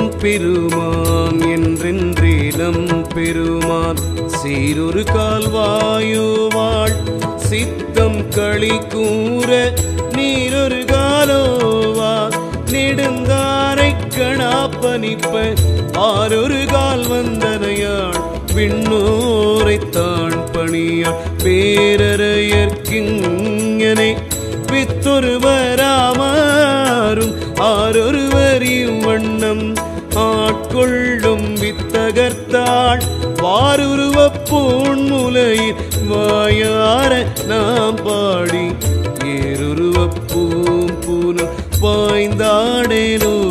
பெருமான் என்றென்றே நம் பெருமான் சீரொரு கால்வாயுவாள் சித்தம் களி கூற நீரொரு காலோவா நெடுந்தாரை கணாப்பனிப்ப ஆரொரு கால் வந்தனையாள் விண்ணோரைத் தான் பணியாள் பேரறையற்கிங்கனை வித்தொருவராமாறும் ஆரொருவரியும் வண்ணம் ஆட்கொள்ளும் வித்தகர்த்தாள் வாருருவ பூண்முலையில் வாயார நாம் பாடி ஏருருவ பூம் பூனம் பாய்ந்தாடேனோ